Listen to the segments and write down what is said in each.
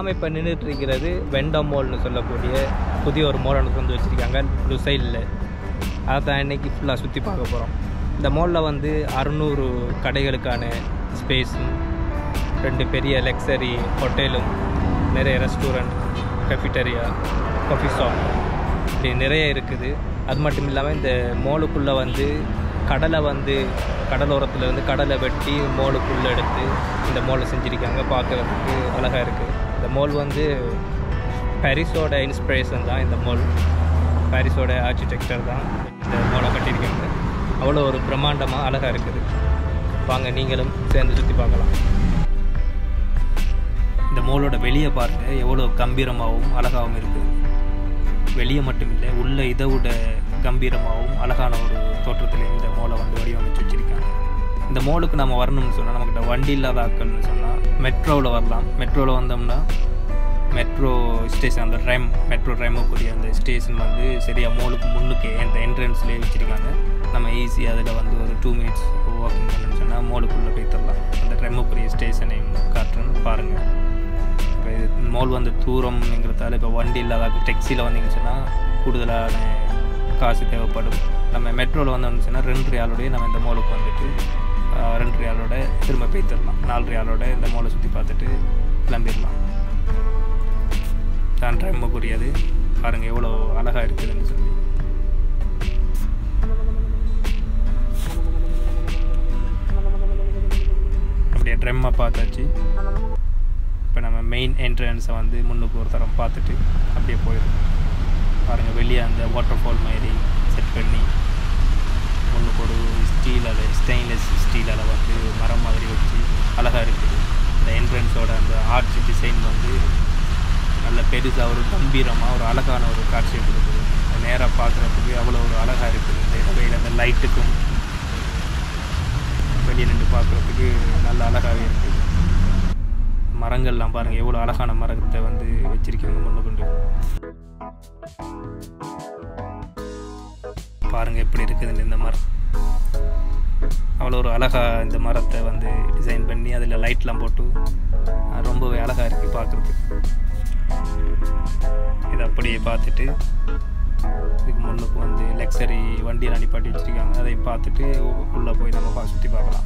நாம் இப்போ நின்றுட்டு இருக்கிறது வெண்டம் மால்னு சொல்லக்கூடிய புதிய ஒரு மால் ஒன்று வந்து வச்சுருக்காங்க லுசைலில் அதை தான் இன்னைக்கு ஃபுல்லாக சுற்றி பார்க்க போகிறோம் இந்த மாலில் வந்து அறுநூறு கடைகளுக்கான ஸ்பேஸும் ரெண்டு பெரிய லக்ஸரி ஹோட்டலும் நிறைய ரெஸ்டாரண்ட் கஃபிட்டரியா காஃபி ஷாப் இப்படி நிறைய இருக்குது அது மட்டும் இல்லாமல் இந்த மாலுக்குள்ளே வந்து கடலை வந்து கடலோரத்தில் வந்து கடலை வெட்டி மாலுக்குள்ளே எடுத்து இந்த மாலை செஞ்சுருக்காங்க பார்க்குறதுக்கு அழகாக இருக்குது இந்த மால் வந்து பாரிஸோட இன்ஸ்பிரேஷன் தான் இந்த மால் பாரிஸோட ஆர்கிடெக்சர் தான் இந்த மாலை கட்டியிருக்காங்க அவ்வளோ ஒரு பிரம்மாண்டமாக அழகாக இருக்குது வாங்க நீங்களும் சேர்ந்து சுற்றி பார்க்கலாம் இந்த மாலோட வெளியே பாருங்கள் எவ்வளோ கம்பீரமாகவும் அழகாகவும் இருக்குது வெளியே மட்டும் இல்லை உள்ள இதை விட கம்பீரமாகவும் அழகான ஒரு தோற்றத்தில் இந்த மாலை வந்து வடிவமைச்சு வச்சுருக்காங்க இந்த மாலுக்கு நம்ம வரணும்னு சொன்னால் நம்மக்கிட்ட வண்டி இல்லாத ஆட்கள்னு சொன்னால் மெட்ரோவில் வரலாம் மெட்ரோவில் வந்தோம்னா மெட்ரோ ஸ்டேஷன் அந்த ட்ரைம் மெட்ரோ ட்ரைமுக்குரிய அந்த ஸ்டேஷன் வந்து சரியாக மோலுக்கு முன்னுக்கே அந்த என்ட்ரன்ஸ்லேயே வச்சுருக்காங்க நம்ம ஈஸியாக அதில் வந்து ஒரு டூ மினிட்ஸ் வாக்கிங் பண்ணணும்னு சொன்னால் மோலுக்குள்ளே போய் தரலாம் அந்த ட்ரைமுக்குரிய ஸ்டேஷனையும் காட்டுறேன்னு பாருங்கள் இப்போ இது மால் வந்து தூரம்ங்கிறதால இப்போ வண்டி இல்லாத டெக்ஸியில் வந்தீங்கன்னு சொன்னால் கூடுதலான காசு தேவைப்படும் நம்ம மெட்ரோவில் வந்தோம்னு சொன்னால் ரெண்டு ரியாலோடய நம்ம இந்த மாலுக்கு வந்துட்டு ஆஹ், ரெண்டு ரியாலோட திரும்ப போய் தரலாம் நாலு ரியாலோட இந்த மாலை சுற்றி பார்த்துட்டு கிளம்பிடலாம் தான் ட்ரெம்முக்குரியது பாருங்கள் எவ்வளோ அழகாக இருக்குதுன்னு சொல்லி அப்படியே ட்ரெம்மை பார்த்தாச்சு இப்போ நம்ம மெயின் என்ட்ரன்ஸை வந்து முன்னுக்கு ஒரு தரம் பார்த்துட்டு அப்படியே போயிடும் பாருங்கள் வெளியே அந்த வாட்டர் ஃபால் மாதிரி செட் பண்ணி முன்னுக்கு ஒரு ஸ்டீல் அலை ஸ்டெயின்லெஸ் ஸ்டீல் அலை வந்து மரம் மாதிரி வச்சு அழகாக இருக்குது இந்த என்ட்ரன்ஸோட அந்த ஆர்ச் டிசைன் வந்து நல்ல பெருசாக ஒரு கம்பீரமாக ஒரு அழகான ஒரு காட்சியை கொடுக்குது நேராக பார்க்குறதுக்கு அவ்வளோ ஒரு அழகாக இருக்குது இந்த இரவையில் அந்த லைட்டுக்கும் வெளியே நின்று பார்க்குறதுக்கு நல்ல அழகாகவே இருக்குது மரங்கள்லாம் பாருங்கள் எவ்வளோ அழகான மரத்தை வந்து வச்சிருக்காங்க முன்ன கொண்டு பாருங்கள் எப்படி இருக்குதுன்னு இந்த மரம் அவ்வளோ ஒரு அழகாக இந்த மரத்தை வந்து டிசைன் பண்ணி அதில் லைட்லாம் போட்டு அஹ், ரொம்பவே அழகாக இருக்குது பார்க்குறதுக்கு இதை அப்படியே பார்த்துட்டு இதுக்கு முன்னுக்கு வந்து லக்ஸரி வண்டியில் நிப்பாட்டி வச்சுருக்காங்க அதை பார்த்துட்டு உள்ளே போய் நம்ம பா சுற்றி பார்க்கலாம்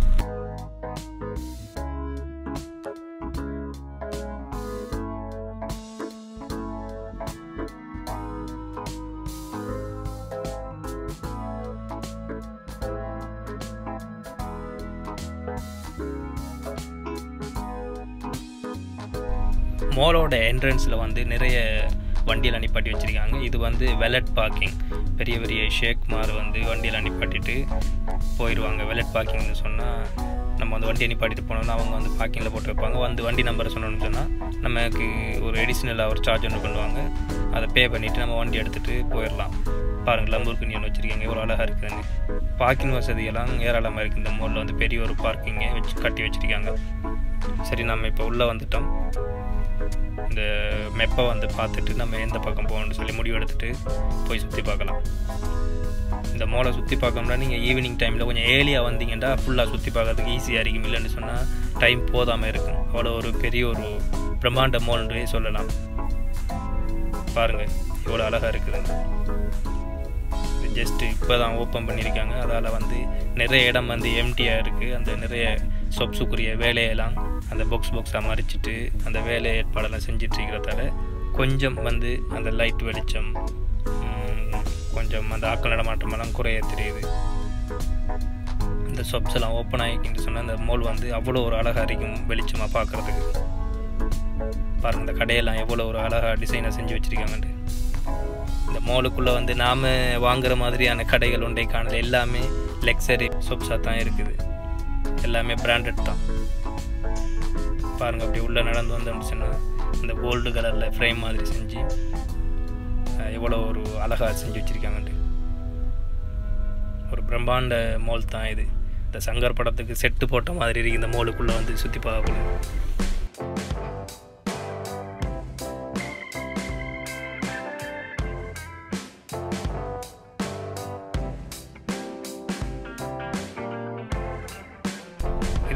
மாலோட என்ட்ரன்ஸில் வந்து நிறைய வண்டியில் நிப்பாட்டி வச்சுருக்காங்க இது வந்து வெலட் பார்க்கிங் பெரிய பெரிய ஷேக் மார் வந்து வண்டியில் நிப்பாட்டிட்டு போயிடுவாங்க வெலட் பார்க்கிங்னு சொன்னால் நம்ம வந்து வண்டியை நிப்பாட்டிட்டு போனோம்னா அவங்க வந்து பார்க்கிங்கில் போட்டு வைப்பாங்க வந்து வண்டி நம்பரை சொன்னோம்னு சொன்னால் நமக்கு ஒரு எடிஷ்னலாக ஒரு சார்ஜ் ஒன்று பண்ணுவாங்க அதை பே பண்ணிவிட்டு நம்ம வண்டி எடுத்துகிட்டு போயிடலாம் பாருங்கள் லம்பூர்க்கு ஒன்று வச்சுருக்காங்க எவ்வளோ அழகாக இருக்குதுன்னு பார்க்கிங் வசதியெல்லாம் ஏராளமாக இருக்குது இந்த மாலில் வந்து பெரிய ஒரு பார்க்கிங்கை வச்சு கட்டி வச்சுருக்காங்க சரி நம்ம இப்போ உள்ளே வந்துட்டோம் இந்த மெப்பை வந்து பார்த்துட்டு நம்ம எந்த பக்கம் போகணும்னு சொல்லி முடிவு எடுத்துட்டு போய் சுற்றி பார்க்கலாம் இந்த மாலை சுற்றி பார்க்கணும்னா நீங்கள் ஈவினிங் டைமில் கொஞ்சம் ஏர்லியாக வந்தீங்கன்னா ஃபுல்லாக சுற்றி பார்க்கறதுக்கு ஈஸியாக இருக்கும் இல்லைன்னு சொன்னால் டைம் போதாமல் இருக்கும் அவ்வளோ ஒரு பெரிய ஒரு பிரம்மாண்ட மால்ன்றே சொல்லலாம் பாருங்கள் எவ்வளோ அழகாக இருக்குது ஜஸ்ட்டு இப்போ தான் ஓப்பன் பண்ணியிருக்காங்க அதால் வந்து நிறைய இடம் வந்து எம்டியாக இருக்குது அந்த நிறைய சொப்ஸுக்குரிய வேலையெல்லாம் அந்த பாக்ஸ் பாக்ஸாக மறிச்சிட்டு அந்த வேலை ஏற்பாடெல்லாம் செஞ்சுட்டு இருக்கிறதால கொஞ்சம் வந்து அந்த லைட் வெளிச்சம் ம், கொஞ்சம் அந்த ஆக்கள் நடமாட்டமெல்லாம் குறைய தெரியுது இந்த சொப்ஸ் எல்லாம் ஓப்பன் ஆகிக்கின்னு சொன்னால் அந்த மோல் வந்து அவ்வளோ ஒரு அழகாக இருக்கும் வெளிச்சமாக பார்க்குறதுக்கு பாருங்கள் இந்த கடையெல்லாம் எவ்வளோ ஒரு அழகாக டிசைனாக செஞ்சு வச்சுருக்காங்கன்ட்டு இந்த மாலுக்குள்ளே வந்து நாம் வாங்குற மாதிரியான கடைகள் ஒன்றை காணல எல்லாமே லக்ஸரி சொப்ஸாக தான் இருக்குது எல்லாமே பிராண்டட் தான் பாருங்கள் அப்படி உள்ளே நடந்து வந்துச்சுன்னா இந்த கோல்டு கலரில் ஃப்ரேம் மாதிரி செஞ்சு அஹ், எவ்வளோ ஒரு அழகாக செஞ்சு வச்சுருக்காங்கன்ட்டு ஒரு பிரம்மாண்ட மால் தான் இது இந்த சங்கர் படத்துக்கு செட்டு போட்ட மாதிரி இருக்கு இந்த மாலுக்குள்ளே வந்து சுற்றி பார்க்கணும்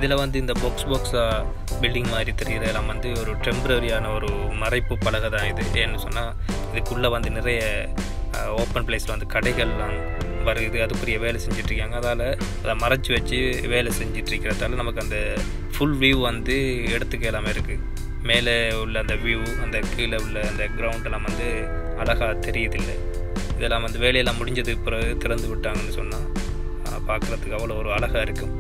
இதில் வந்து இந்த பாக்ஸ் பாக்ஸாக பில்டிங் மாதிரி தெரிகிற எல்லாம் வந்து ஒரு டெம்பரரியான ஒரு மறைப்பு பலகை தான் இது ஏன்னு சொன்னால் இதுக்குள்ளே வந்து நிறைய ஓப்பன் பிளேஸில் வந்து கடைகள்லாம் வருது அதுக்குரிய வேலை செஞ்சிட்ருக்காங்க அதால் அதை மறைச்சி வச்சு வேலை செஞ்சிட்ருக்கிறதால நமக்கு அந்த ஃபுல் வியூ வந்து எடுத்துக்க எல்லாமே இருக்குது மேலே உள்ள அந்த வியூ அந்த கீழே உள்ள அந்த கிரவுண்ட் எல்லாம் வந்து அழகாக தெரியுதில்லை இதெல்லாம் வந்து வேலையெல்லாம் முடிஞ்சதுக்கு பிறகு திறந்து விட்டாங்கன்னு சொன்னால் பார்க்குறதுக்கு அவ்வளோ ஒரு அழகாக இருக்கும்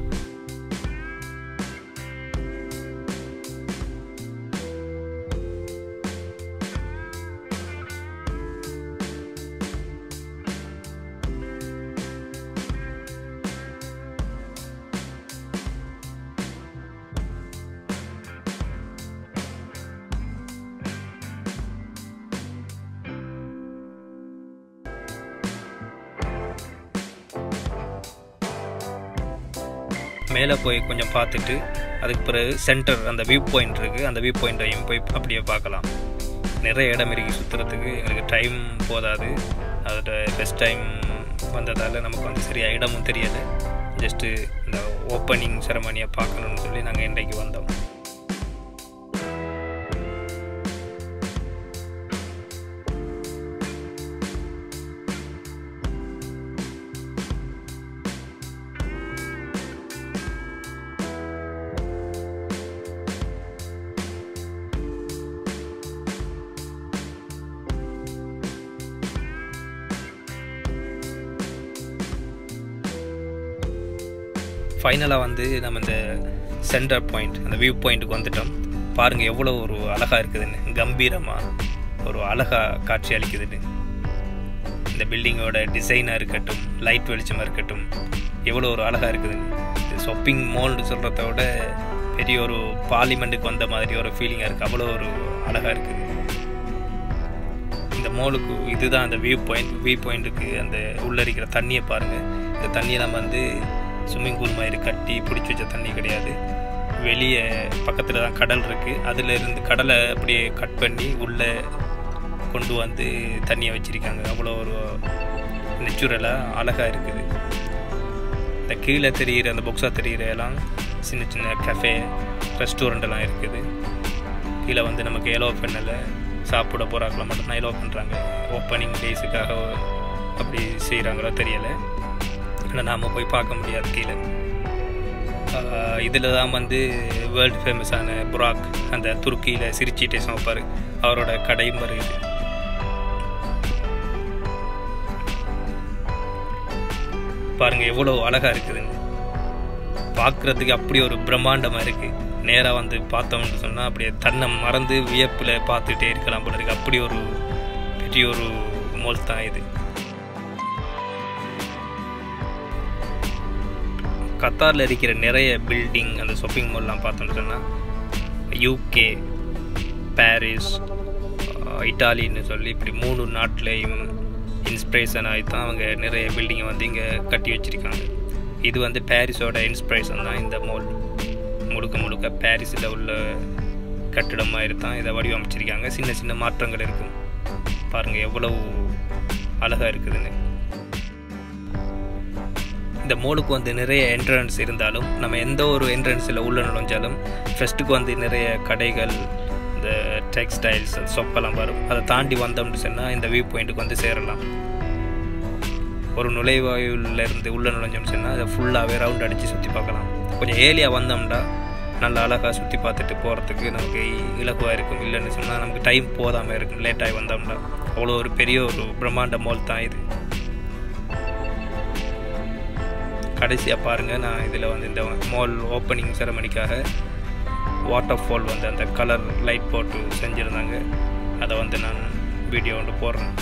மேலே போய் கொஞ்சம் பார்த்துட்டு அதுக்கு பிறகு சென்டர் அந்த வியூ பாயிண்ட் இருக்குது அந்த வியூ பாயிண்ட்டையும் போய் அப்படியே பார்க்கலாம் நிறைய இடம் இருக்குது சுற்றுறதுக்கு எங்களுக்கு டைம் போதாது அதோட பெஸ்ட் டைம் வந்ததால் நமக்கு வந்து சரியாக இடமும் தெரியலை ஜஸ்ட்டு இந்த ஓப்பனிங் செரமனியை பார்க்கணுன்னு சொல்லி நாங்கள் இன்றைக்கு வந்தோம் ஃபைனலாக வந்து நம்ம இந்த சென்டர் பாயிண்ட் அந்த வியூ பாயிண்ட்டுக்கு வந்துட்டோம் பாருங்கள் எவ்வளோ ஒரு அழகாக இருக்குதுன்னு கம்பீரமாக ஒரு அழகாக காட்சி அளிக்குதுன்னு இந்த பில்டிங்கோட டிசைனாக இருக்கட்டும் லைட் வெளிச்சமாக இருக்கட்டும் எவ்வளோ ஒரு அழகாக இருக்குதுன்னு ஷாப்பிங் மால்னு சொல்கிறத விட பெரிய ஒரு பார்லிமெண்ட்டுக்கு வந்த மாதிரி ஒரு ஃபீலிங்காக இருக்குது அவ்வளோ ஒரு அழகாக இருக்குது இந்த மாலுக்கு இதுதான் அந்த வியூ பாயிண்ட் வியூ பாயிண்ட்டுக்கு அந்த உள்ளே இருக்கிற தண்ணியை பாருங்கள் இந்த தண்ணியை நம்ம வந்து ஸ்விம்மிங் பூல் மாதிரி கட்டி பிடிச்சி வச்ச தண்ணி கிடையாது வெளியே பக்கத்தில் தான் கடல் இருக்குது அதில் இருந்து கடலை அப்படியே கட் பண்ணி உள்ளே கொண்டு வந்து தண்ணியை வச்சுருக்காங்க அவ்வளோ ஒரு நேச்சுரலாக அழகாக இருக்குது இந்த கீழே தெரிகிற அந்த பொக்ஸாக தெரிகிற எல்லாம் சின்ன சின்ன கஃபே ரெஸ்டாரண்ட் எல்லாம் இருக்குது கீழே வந்து நமக்கு ஏலோ பெண்ணில் சாப்பிட போகிறாங்களா மட்டும்தான் ஏலோ பண்ணுறாங்க ஓப்பனிங் டேஸுக்காக அப்படி செய்கிறாங்களோ தெரியலை ஆனால் நாம் போய் பார்க்க முடியாது கீழே இதில் தான் வந்து வேர்ல்டு ஃபேமஸான புராக் அந்த துருக்கியில் சிரிச்சிட்டே சமைப்பார் அவரோட கடையும் வருது பாருங்கள் எவ்வளோ அழகாக இருக்குதுன்னு பார்க்குறதுக்கு அப்படி ஒரு பிரம்மாண்டமாக இருக்குது நேராக வந்து பார்த்தோம்னு சொன்னால் அப்படியே தன்னை மறந்து வியப்பில் பார்த்துட்டே இருக்கலாம் போல இருக்குது அப்படி ஒரு பெரிய ஒரு மோல் தான் இது கத்தாரில் இருக்கிற நிறைய பில்டிங் அந்த ஷாப்பிங் மால்லாம் பார்த்தோம்னு சொன்னால் யூகே பாரிஸ் இட்டாலின்னு சொல்லி இப்படி மூணு நாட்டிலையும் இன்ஸ்பிரேஷன் ஆகி தான் அவங்க நிறைய பில்டிங்கை வந்து இங்கே கட்டி வச்சுருக்காங்க இது வந்து பாரிஸோட இன்ஸ்பிரேஷன் தான் இந்த மால் முழுக்க முழுக்க பாரிஸில் உள்ள கட்டிடம் மாதிரி தான் இதை வடிவமைச்சிருக்காங்க சின்ன சின்ன மாற்றங்கள் இருக்கும் பாருங்கள் எவ்வளவு அழகாக இருக்குதுன்னு இந்த மோலுக்கு வந்து நிறைய என்ட்ரன்ஸ் இருந்தாலும் நம்ம எந்த ஒரு என்ட்ரன்ஸில் உள்ள நுழைஞ்சாலும் ஃபஸ்ட்டுக்கு வந்து நிறைய கடைகள் இந்த டெக்ஸ்டைல்ஸ் சொப்பெல்லாம் வரும் அதை தாண்டி வந்தோம்னு சொன்னால் இந்த வியூ பாயிண்ட்டுக்கு வந்து சேரலாம் ஒரு நுழைவாயுல இருந்து உள்ளே நுழைஞ்சோம்னு சொன்னால் அதை ஃபுல்லாகவே ரவுண்ட் அடித்து சுற்றி பார்க்கலாம் கொஞ்சம் ஏலியாக வந்தோம்னா நல்லா அழகாக சுற்றி பார்த்துட்டு போகிறதுக்கு நமக்கு இலகுவாக இருக்கும் இல்லைன்னு சொன்னால் நமக்கு டைம் போதாமல் இருக்கும் லேட்டாகி வந்தோம்னா அவ்வளோ ஒரு பெரிய ஒரு பிரம்மாண்ட மால் தான் இது கடைசியாக பாருங்கள் நான் இதில் வந்து இந்த மால் ஓப்பனிங் செரமனிக்காக வாட்டர் ஃபால் வந்து அந்த கலர் லைட் போட்டு செஞ்சுருந்தாங்க அதை வந்து நான் வீடியோ வந்து போடுறேன்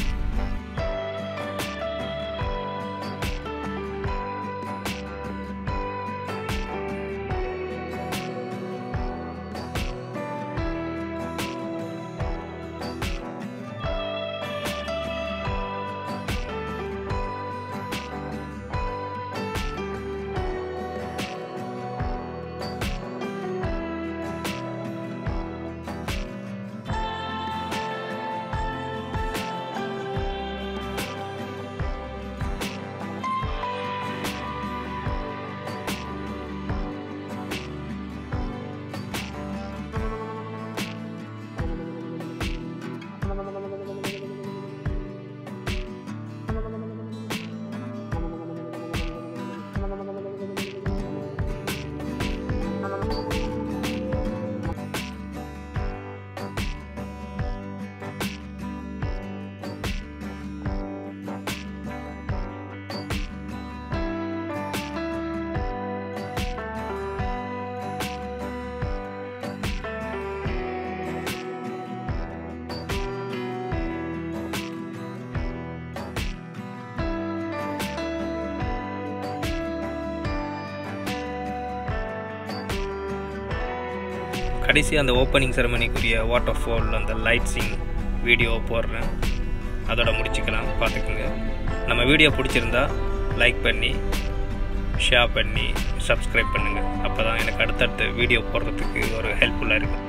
கடைசி அந்த ஓப்பனிங் செரமனிக்குரிய வாட்டர் ஃபால் அந்த லைட்ஸிங் வீடியோ போடுறேன் அதோட முடிச்சுக்கலாம் பார்த்துக்குங்க நம்ம வீடியோ பிடிச்சிருந்தா லைக் பண்ணி ஷேர் பண்ணி சப்ஸ்கிரைப் பண்ணுங்கள் அப்போ தான் எனக்கு அடுத்தடுத்த வீடியோ போடுறதுக்கு ஒரு ஹெல்ப்ஃபுல்லாக இருக்கும்